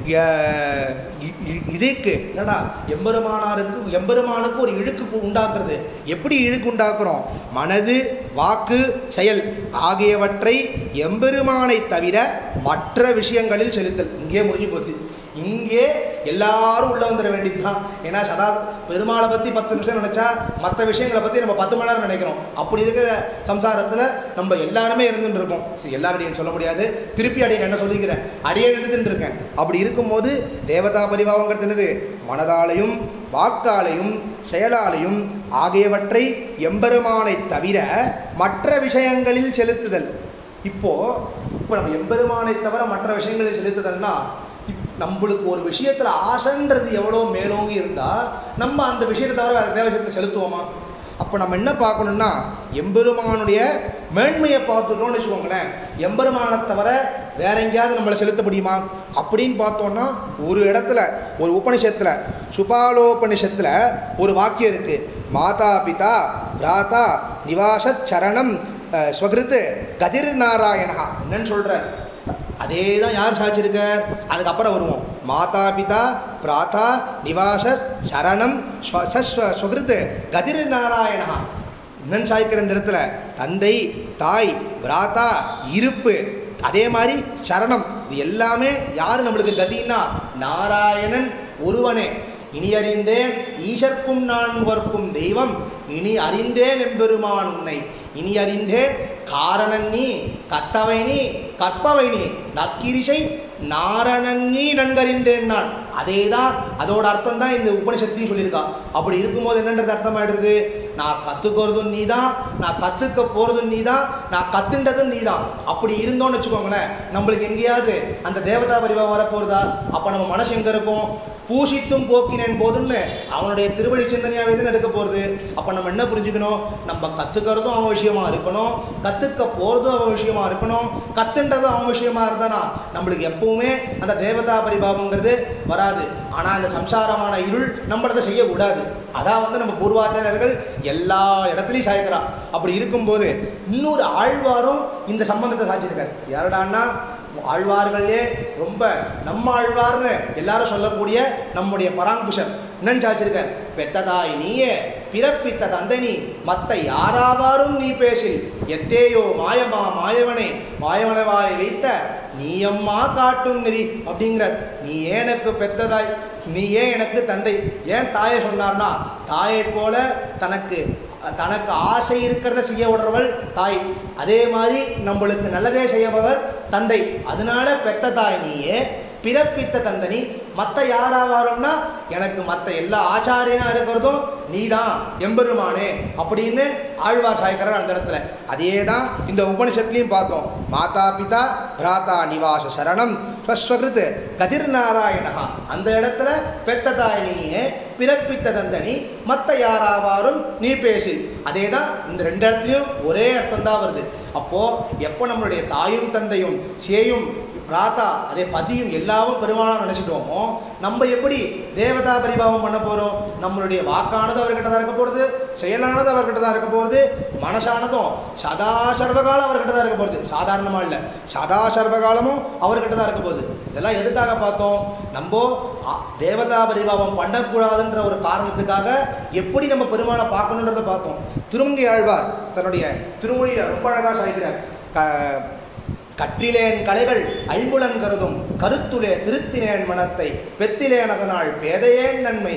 அஹ், இ- இ- இழுக்கு என்னடா எம்பெருமானாருக்கு எம்பெருமானுக்கு ஒரு இழுக்கு உண்டாக்குறது எப்படி இழுக்கு உண்டாக்குறோம் மனது வாக்கு செயல் ஆகியவற்றை எம்பெருமானை தவிர மற்ற விஷயங்களில் செலுத்தல் இங்கே முடிஞ்சு போச்சு இங்கே எல்லாரும் உள்ள வந்துட வேண்டியதுதான் ஏன்னா சதா பெருமாளை பற்றி பத்து நிமிஷம் நினச்சா மற்ற விஷயங்களை பற்றி நம்ம பத்து மணி நேரம் நினைக்கிறோம் அப்படி இருக்கிற சம்சாரத்தில் நம்ம எல்லாருமே இருந்துட்டு இருக்கோம் சரி எல்லாருடையும் சொல்ல முடியாது திருப்பி அடியன் என்ன சொல்லிக்கிறேன் அடியன் இருந்துட்டு இருக்கேன் அப்படி இருக்கும்போது தேவதா பரிபாவங்கிறது என்னது மனதாலையும் வாக்காலையும் செயலாலையும் ஆகியவற்றை எம்பெருமானை தவிர மற்ற விஷயங்களில் செலுத்துதல் இப்போ இப்போ நம்ம எம்பெருமானை தவிர மற்ற விஷயங்களில் செலுத்துதல்னா இப்- நம்மளுக்கு ஒரு விஷயத்தில் ஆசைன்றது எவ்வளோ மேலோங்கி இருந்தால் நம்ம அந்த விஷயத்தை தவிர வேறு தேவ விஷயத்தை செலுத்துவோமா அப்போ நம்ம என்ன பார்க்கணும்னா எம்பெருமானுடைய மேன்மையை பார்த்துட்டோம்னு வச்சுக்கோங்களேன் எம்பெருமானை தவிர வேற எங்கேயாவது நம்மளை செலுத்த முடியுமா அப்படின்னு பார்த்தோம்னா ஒரு இடத்துல ஒரு உபனிஷத்தில் சுபாலோபனிஷத்தில் ஒரு வாக்கியம் இருக்குது மாதா பிதா பிராதா நிவாச சரணம் அஹ், ஸ்வகிருத்து கதிர் நாராயணா என்னன்னு சொல்கிறார் அதே தான் யார் சாட்சிருக்கார் அதுக்கப்புறம் வருவோம் மாதா பிதா பிராதா நிவாச சரணம் ஸ்வ- சஸ்வ- ஸ்வகிருத்து கதிர் நாராயணா என்னன்னு சாய்க்கிற இந்த இடத்துல தந்தை தாய் பிராதா இருப்பு அதே மாதிரி சரணம் இது எல்லாமே யார் நம்மளுக்கு கதின்னா நாராயணன் ஒருவனே இனி அறிந்தேன் ஈசர்க்கும் நான் வர்க்கும் தெய்வம் இனி அறிந்தேன் எம்பெருமான் உன்னை இனி அறிந்தேன் காரணன் நீ கத்தவை நீ கற்பவை நீ நற்கிரிசை நாரணன் நீ நன்கறிந்தேன் நான் அதே தான் அதோட அர்த்தம் தான் இந்த உபனிஷத்தையும் சொல்லியிருக்கா அப்படி இருக்கும்போது என்னன்றது அர்த்தமாயிடுது நான் கற்றுக்கிறதும் நீ தான் நான் கற்றுக்க போகிறதும் நீ தான் நான் கற்றுன்றதும் நீ தான் அப்படி இருந்தோம்னு வச்சுக்கோங்களேன் நம்மளுக்கு எங்கேயாவது அந்த தேவதா பரிவா வரப்போகிறதா அப்போ நம்ம மனசு எங்கே இருக்கும் பூசித்தும் போக்கினேன் போதுன்னு அவனுடைய திருவடி சிந்தனையாகவே தான் எடுக்க போகிறது அப்போ நம்ம என்ன புரிஞ்சுக்கணும் நம்ம கற்றுக்கிறதும் அவன் விஷயமா இருக்கணும் கற்றுக்க போகிறதும் அவன் விஷயமா இருக்கணும் கத்துன்றதும் அவன் விஷயமா இருந்தானா நம்மளுக்கு எப்பவுமே அந்த தேவதா பரிபாவங்கிறது வராது ஆனால் இந்த சம்சாரமான இருள் நம்மளதை செய்யக்கூடாது அதான் வந்து நம்ம பூர்வாச்சாரியர்கள் எல்லா இடத்துலையும் சாய்க்கிறா அப்படி இருக்கும்போது இன்னொரு ஆழ்வாரும் இந்த சம்பந்தத்தை சாய்ச்சிருக்காரு யாரடான்னா ஆழ்வார்களே ரொம்ப நம்ம ஆழ்வார்னு எல்லாரும் சொல்லக்கூடிய நம்முடைய பராங்குஷன் என்னன்னு சாச்சிருக்கார் பெத்ததாய் நீயே பிறப்பித்த தந்தை நீ மத்த யாராவாரும் நீ பேசில் எத்தேயோ மாயமா மாயவனே மாயவனவாய் வைத்த நீயம்மா காட்டும் நெறி அப்படிங்கிறார் நீ ஏனக்கு பெத்ததாய் நீ ஏன் எனக்கு தந்தை ஏன் தாயை சொன்னார்னா தாயை போல தனக்கு தனக்கு ஆசை இருக்கிறத செய்ய விடுறவள் தாய் அதே மாதிரி நம்மளுக்கு நல்லதே செய்யபவர் தந்தை அதனால பெத்த தாய் நீயே பிறப்பித்த தந்தனி மற்ற யாராவாரும்னா எனக்கு மற்ற எல்லா ஆச்சாரியனா இருக்கிறதும் நீதான் எம்பெருமானே அப்படின்னு ஆழ்வார் சாய்க்கிறார் அந்த இடத்துல அதே தான் இந்த உபனிஷத்துலையும் பார்த்தோம் மாதா பிதா பிராதா நிவாச சரணம் ஸ்வஸ்வகிருத் கதிர் நாராயணா அந்த இடத்துல பெத்த தாய் நீயே பிறப்பித்த தந்தனி மற்ற யாராவாரும் நீ பேசி அதே தான் இந்த ரெண்டு இடத்துலையும் ஒரே அர்த்தம் தான் வருது அப்போது எப்போ நம்மளுடைய தாயும் தந்தையும் சேயும் பிராத்தா அதே பதியும் எல்லாவும் பெருமாளாக நினச்சிட்டோமோ நம்ம எப்படி தேவதா பரிபாவம் பண்ண போகிறோம் நம்மளுடைய வாக்கானது அவர்கிட்ட தான் இருக்க போகிறது செயலானது அவர்கிட்ட தான் இருக்க போகிறது மனசானதும் சதா சர்வகாலம் அவர்கிட்ட தான் இருக்க போகிறது சாதாரணமாக இல்லை சதா சர்வகாலமும் அவர்கிட்ட தான் இருக்க போகுது இதெல்லாம் எதுக்காக பார்த்தோம் நம்ம அ, தேவதா பரிபாவம் பண்ணக்கூடாதுன்ற ஒரு காரணத்துக்காக எப்படி நம்ம பெருமாளை பார்க்கணுன்றதை பார்த்தோம் திருமங்கை ஆழ்வார் தன்னுடைய திருமொழியில் ரொம்ப அழகாக சாய்க்கிறார் க கற்றிலேன் கலைகள் ஐம்புலன் கருதும் கருத்துலே திருத்தினேன் மனத்தை பெத்திலேன் அதனால் பேதையேன் நன்மை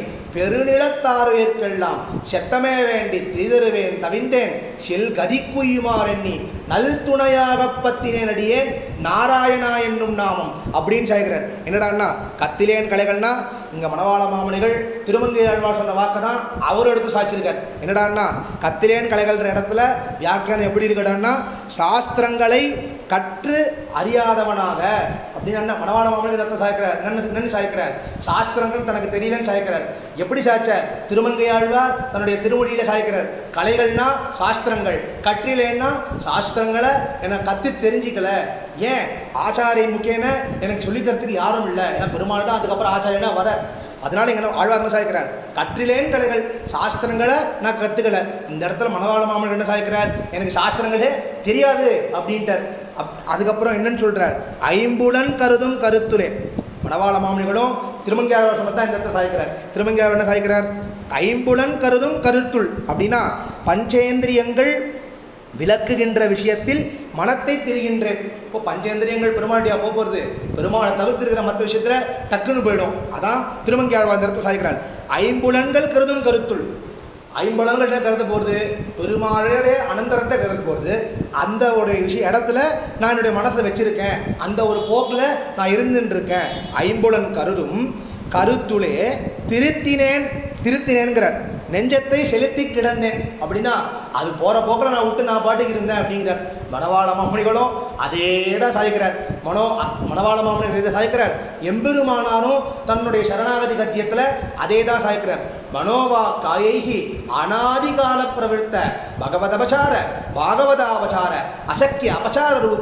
பெருநிலத்தாருயிர்க்கெல்லாம் செத்தமே வேண்டி தீதருவேன் தவிந்தேன் செல் கதிக்குயுமார் எண்ணி நல் துணையாகப் பத்தினேன் அடியேன் நாராயணா என்னும் நாமம் அப்படின்னு சாய்கிறார் என்னடான்னா கத்திலேன் கலைகள்னா இங்க மணவாள மாமனிகள் திருமங்கை ஆழ்வார் சொன்ன வாக்கை தான் அவர் எடுத்து சாட்சியிருக்கார் என்னடான்னா கத்திலேன் கலைகள்ன்ற இடத்துல வியாக்கியானம் எப்படி இருக்கடான்னா சாஸ்திரங்களை கற்று அறியாதவனாக அப்படின்னு என்ன மணவாள மாமனிகள் தத்தை சாய்க்கிறார் என்னன்னு என்னன்னு சாய்க்கிறார் சாஸ்திரங்கள் தனக்கு தெரியலன்னு சாய்க்கிறார் எப்படி சாய்ச்சார் திருமங்கை ஆழ்வார் தன்னுடைய திருமொழியில சாய்க்கிறார் கலைகள்னா சாஸ்திரங்கள் கற்றிலேன்னா சாஸ்திரங்களை எனக்கு கத்து தெரிஞ்சிக்கல ஏன் ஆச்சாரியன் முக்கியன எனக்கு சொல்லித் தரத்துக்கு யாரும் இல்லை ஏன்னா பெருமாள் தான் அதுக்கப்புறம் ஆச்சாரியனா வர அதனால எங்க ஆழ்வார் என்ன சாய்க்கிறார் கற்றிலேன் கலைகள் சாஸ்திரங்களை நான் கற்றுக்கல இந்த இடத்துல மணவாள மாமன் என்ன சாய்க்கிறார் எனக்கு சாஸ்திரங்களே தெரியாது அப்படின்ட்டார் அப் அதுக்கப்புறம் என்னன்னு சொல்றார் ஐம்புலன் கருதும் கருத்துலே மணவாள மாமனிகளும் திருமங்கையாழ்வார் சொன்னதான் இந்த இடத்துல சாய்க்கிறார் திருமங்கையாழ்வார் என்ன சாய்க்கிறார் ஐம்புலன் கருதும் கருத்துள் அப்படின்னா பஞ்சேந்திரியங்கள் விளக்குகின்ற விஷயத்தில் மனத்தை திரிகின்றேன் இப்போ பஞ்சேந்திரியங்கள் பெருமாட்டியா போக போகிறது பெருமாளை தவிர்த்திருக்கிற மற்ற விஷயத்தில் டக்குன்னு போயிடும் அதான் திருமங்கி ஆழ்வார் இடத்துல சாய்க்கிறார் ஐம்புலன்கள் கருதும் கருத்துள் ஐம்புலன்கள் என்ன கருத போகிறது பெருமாளுடைய அனந்தரத்தை கருத போகிறது அந்த ஒரு விஷய இடத்துல நான் என்னுடைய மனசை வச்சிருக்கேன் அந்த ஒரு போக்கில் நான் இருந்துட்டு இருக்கேன் ஐம்புலன் கருதும் கருத்துளே திருத்தினேன் திருத்தினேன்கிறார் நெஞ்சத்தை செலுத்தி கிடந்தேன் அப்படின்னா அது போகிற போக்கில் நான் விட்டு நான் பாட்டுக்கு இருந்தேன் அப்படிங்கிறார் மணவாள மாமணிகளும் அதே தான் சாய்க்கிறார் மனோ அ- மணவாள மாமணிகள் இதை சாய்க்கிறார் எம்பெருமானாரும் தன்னுடைய சரணாகதி கட்டியத்தில் அதே தான் சாய்க்கிறார் மனோவா காயைகி அநாதிகால பிரவிற்த்த பகவதபசார பாகவதாபசார அசக்கிய அபசார ரூப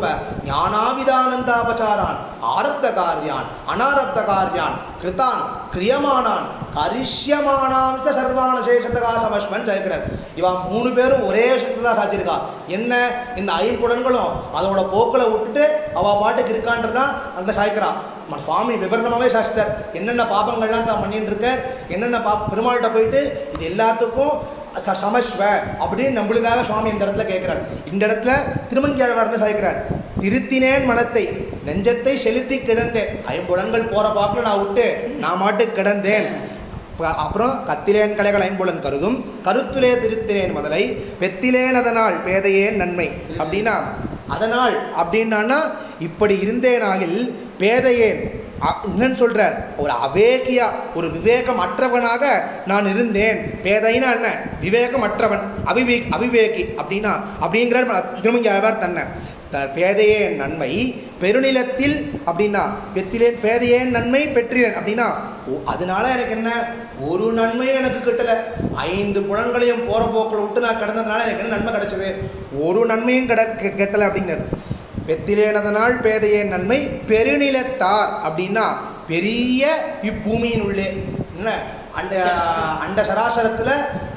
ஞானாவிதானந்தாபசாரான் ஆரப்த காரியான் அனாரப்த காரியான் கிருதான் கிரியமானான் கரிஷ்யமானாம் ச சர்வான சேஷத்தகா சமஸ்மன் சாய்க்கிறார் இவன் மூணு பேரும் ஒரே விஷயத்தை தான் சாச்சிருக்கா என்ன இந்த ஐம்புலன்களும் அதோட போக்கில் விட்டுட்டு அவ பாட்டுக்கு இருக்கான்றதான் அங்கே சாய்க்கிறான் ம- சுவாமி விவரணமாகவே சாஸ்திரார் என்னென்ன பாபங்கள்லாம் தான் பண்ணிட்டு இருக்கார் என்னென்ன பா பெருமாள்கிட்ட போயிட்டு இது எல்லாத்துக்கும் ச- சமஸ்வ அப்படின்னு நம்மளுக்காக சுவாமி இந்த இடத்துல கேட்குறார் இந்த இடத்துல திருமங்கியாழ்வார்னு சாய்க்கிறார் திருத்தினேன் மனத்தை நெஞ்சத்தை செலுத்தி கிடந்தேன் ஐம்புலன்கள் போகிற பாக்கில் நான் விட்டு நான் மாட்டு கிடந்தேன் ப- அப்புறம் கத்திலேன் கலைகள் ஐம்புலன் கருதும் கருத்துலே திருத்தினேன் முதலை பெத்திலேன் அதனால் பேதையேன் நன்மை அப்படின்னா அதனால் அப்படின்னான்னா இப்படி இருந்தேனாகில் பேதையேன் அ- என்னன்னு சொல்றார் ஒரு அவேகியா ஒரு விவேகம் அற்றவனாக நான் இருந்தேன் பேதைன்னா என்ன விவேகம் அற்றவன் அவிவேக் அவிவேகி அப்படின்னா அப்படிங்கிறார் திருமங்கி ஆழ்வார் தன்னை த- பேதையேன் நன்மை பெருநிலத்தில் அப்படின்னா பெத்திலேன் பேதையேன் நன்மை பெற்றிலேன் அப்படின்னா ஓ- அதனால எனக்கு என்ன ஒரு நன்மையும் எனக்கு கிட்டல ஐந்து புலன்களையும் போற போக்கில் விட்டு நான் கிடந்ததுனால எனக்கு என்ன நன்மை கிடைச்சது ஒரு நன்மையும் கிட கெ- கெட்டல அப்படிங்கிறார் பெத்திலேனதனால் பேதையேன் நன்மை பெருநிலத்தார் அப்படின்னா பெரிய இப்பூமியின் உள்ளே என்ன அண்ட அண்ட சராசரத்தில்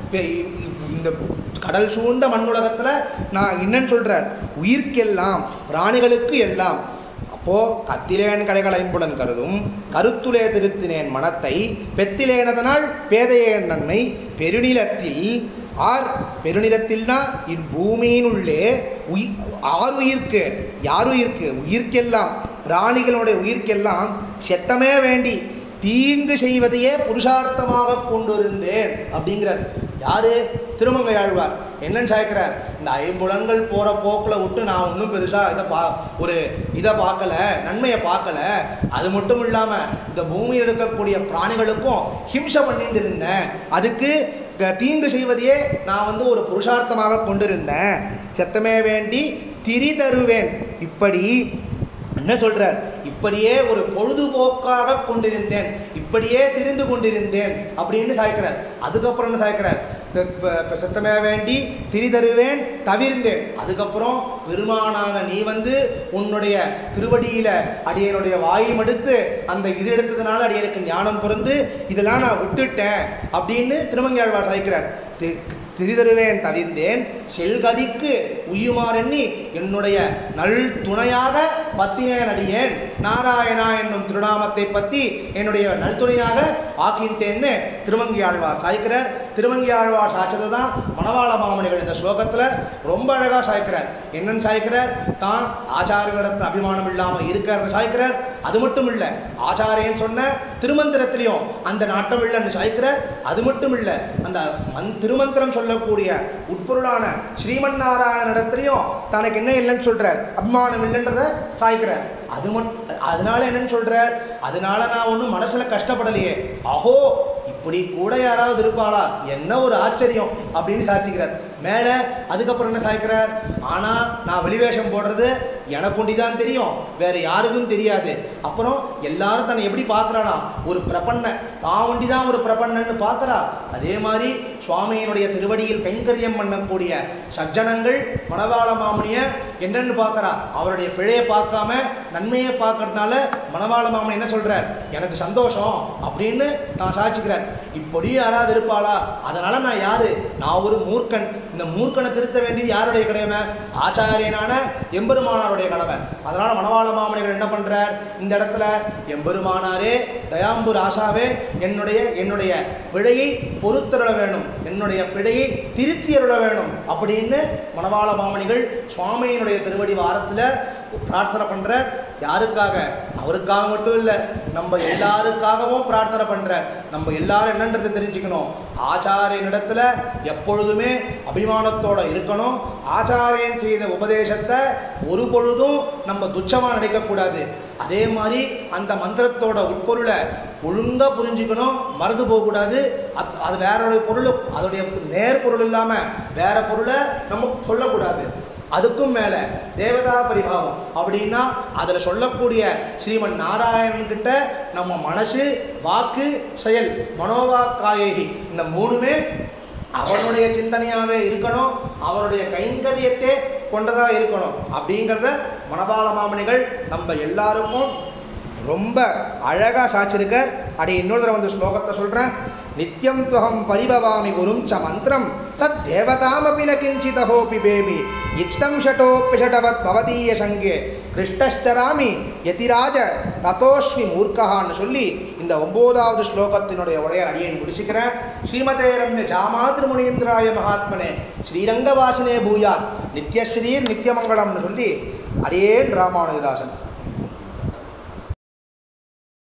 இந்த கடல் சூழ்ந்த மண்ணுலகத்தில் நான் என்னன்னு சொல்கிறார் உயிர்க்கெல்லாம் பிராணிகளுக்கு எல்லாம் அப்போது கத்திலேன் கலைகள் ஐம்புலன் கருதும் கருத்துலே திருத்தினேன் மனத்தை பெத்திலேனதனால் பேதையேன் நன்மை பெருநிலத்தில் ஆர் பெருநிலத்தில்னா இன் பூமியினுள்ளே உயி ஆர் உயிர்க்கு யார் உயிர்க்கு உயிர்க்கெல்லாம் பிராணிகளுடைய உயிர்க்கெல்லாம் செத்தமே வேண்டி தீங்கு செய்வதையே புருஷார்த்தமாக கொண்டிருந்தேன் அப்படிங்கிறார் யாரு திருமங்கை ஆழ்வார் என்னன்னு சாய்க்கிறார் இந்த ஐம்புலன்கள் போகிற போக்கில் விட்டு நான் ஒன்றும் பெருசாக இதை பா ஒரு இதை பார்க்கல நன்மையை பார்க்கல அது மட்டும் இல்லாமல் இந்த பூமியில் இருக்கக்கூடிய பிராணிகளுக்கும் ஹிம்சை பண்ணிட்டு இருந்தேன் அதுக்கு க- தீங்கு செய்வதையே நான் வந்து ஒரு புருஷார்த்தமாக கொண்டிருந்தேன் செத்தமே வேண்டி திரி தருவேன் இப்படி என்ன சொல்றார் இப்படியே ஒரு பொழுதுபோக்காக கொண்டிருந்தேன் இப்படியே திரிந்து கொண்டிருந்தேன் அப்படின்னு சாய்க்கிறார் அதுக்கப்புறம் என்ன சாய்க்கிறார் இப்ப- இப்ப- இப்ப செத்தமே வேண்டி திரி தருவேன் தவிர்ந்தேன் அதுக்கப்புறம் பெருமானான நீ வந்து உன்னுடைய திருவடியில அடியனுடைய வாயை மடுத்து அந்த இது எடுத்ததுனால அடியனுக்கு ஞானம் பிறந்து இதெல்லாம் நான் விட்டுட்டேன் அப்படின்னு திருமங்கியாழ்வார் சாய்க்கிறார் தி- திரிதருவேன் தவிர்ந்தேன் செல்கதிக்கு உய்யுமாறெண்ணி என்னுடைய நல் துணையாக பத்தினேன் அடியேன் நாராயணா என்னும் திருநாமத்தை பற்றி என்னுடைய நல் துணையாக ஆக்கின்றேன்னு திருமங்கி ஆழ்வார் சாய்க்கிறார் திருமங்கி ஆழ்வார் சாய்ச்சது தான் மணவாள மாமனிகள் இந்த ஸ்லோகத்தில் ரொம்ப அழகாக சாய்க்கிறார் என்னன்னு சாய்க்கிறார் தான் ஆச்சாரியர்களிடத்தில் அபிமானம் இல்லாமல் இருக்காருன்னு சாய்க்கிறார் அது மட்டும் இல்லை ஆச்சாரியன் சொன்ன திருமந்திரத்திலையும் அந்த நாட்டம் இல்லைன்னு சாய்க்கிறார் அது மட்டும் இல்லை அந்த மந் திருமந்திரம் சொல்லக்கூடிய உட்பொருளான ஸ்ரீமன் நாராயணனிடத்திலையும் தனக்கு என்ன இல்லைன்னு சொல்றார் அபிமானம் இல்லைன்றத சாய்க்கிறார் அது மட் அதனால என்னன்னு சொல்கிறார் அதனால நான் ஒன்றும் மனசில் கஷ்டப்படலையே அஹோ இப்படி கூட யாராவது இருப்பாளா என்ன ஒரு ஆச்சரியம் அப்படின்னு சாட்சிக்கிறார் மேலே அதுக்கப்புறம் என்ன சாய்க்கிறார் ஆனால் நான் வெளிவேஷம் போடுறது எனக்கு ஒண்டி தான் தெரியும் வேற யாருக்கும் தெரியாது அப்புறம் எல்லாரும் தன்னை எப்படி பார்க்குறானா ஒரு பிரபன்ன தான் ஒண்டி தான் ஒரு பிரபன்னன்னு பார்க்குறா அதே மாதிரி சுவாமியினுடைய திருவடியில் கைங்கரியம் பண்ணக்கூடிய சஜ்ஜனங்கள் மணவாள மாமனியை என்னன்னு பார்க்குறா அவருடைய பிழையை பார்க்காம நன்மையை பார்க்கறதுனால மணவாள மாமன் என்ன சொல்கிறார் எனக்கு சந்தோஷம் அப்படின்னு தான் சாட்சிக்கிறார் இப்படி யாராவது இருப்பாளா அதனால் நான் யாரு நான் ஒரு மூர்க்கன் இந்த மூர்க்கனை திருத்த வேண்டியது யாருடைய கடமை ஆச்சாரியனான எம்பெருமானாருடைய கடமை அதனால் மணவாள மாமனிகள் என்ன பண்ணுறார் இந்த இடத்துல எம்பெருமானாரே தயாம்பு ராசாவே என்னுடைய என்னுடைய பிழையை பொறுத்தருள வேணும் என்னுடைய பிழையை திருத்தி அருள வேணும் அப்படின்னு மணவாள மாமனிகள் சுவாமியினுடைய திருவடி வாரத்தில் பிரார்த்தனை பண்ணுற யாருக்காக அவருக்காக மட்டும் இல்லை நம்ம எல்லாருக்காகவும் பிரார்த்தனை பண்ணுற நம்ம எல்லாரும் என்னன்றது தெரிஞ்சுக்கணும் ஆச்சாரியனிடத்துல எப்பொழுதுமே அபிமானத்தோட இருக்கணும் ஆச்சாரியன் செய்த உபதேசத்தை ஒரு பொழுதும் நம்ம துச்சமாக நினைக்கக்கூடாது அதே மாதிரி அந்த மந்திரத்தோட உட்பொருளை ஒழுங்காக புரிஞ்சுக்கணும் மறந்து போகக்கூடாது அது அது வேறோடைய பொருள் அதோடைய நேர் பொருள் இல்லாமல் வேற பொருளை நம்ம சொல்லக்கூடாது அதுக்கும் மேலே தேவதா பரிபாவம் அப்படின்னா அதில் சொல்லக்கூடிய ஸ்ரீமன் நாராயணன் கிட்ட நம்ம மனசு வாக்கு செயல் மனோவாக்காயகி இந்த மூணுமே அவனுடைய சிந்தனையாகவே இருக்கணும் அவனுடைய கைங்கரியத்தை கொண்டதாக இருக்கணும் அப்படிங்கிறத மணபால மாமனிகள் நம்ம எல்லாருக்கும் ரொம்ப அழகாக சாச்சிருக்கார் அடி இன்னொரு தடவை வந்து ஸ்லோகத்தை சொல்கிறேன் நித்யம் துவகம் பரிபவாமி குரும் ச மந்திரம் தத் தேவதாமபி ந கிஞ்சிதஹோபி பேபி இத்தம் ஷட்டோப்பி ஷட்டவத் பவதீய சங்கே கிருஷ்ணஸ்தராமி யதிராஜ ததோஸ்மி மூர்க்கஹான்னு சொல்லி இந்த ஒம்போதாவது ஸ்லோகத்தினுடைய உரையர் அடியேன் முடிச்சுக்கிறேன் ஸ்ரீமதே ரம்ய ஜாமாதிரு முனீந்திராய மகாத்மனே ஸ்ரீரங்கவாசினே பூயாத் நித்யஸ்ரீர் நித்யமங்கலம்னு சொல்லி அடியேன் ராமானுஜதாசன்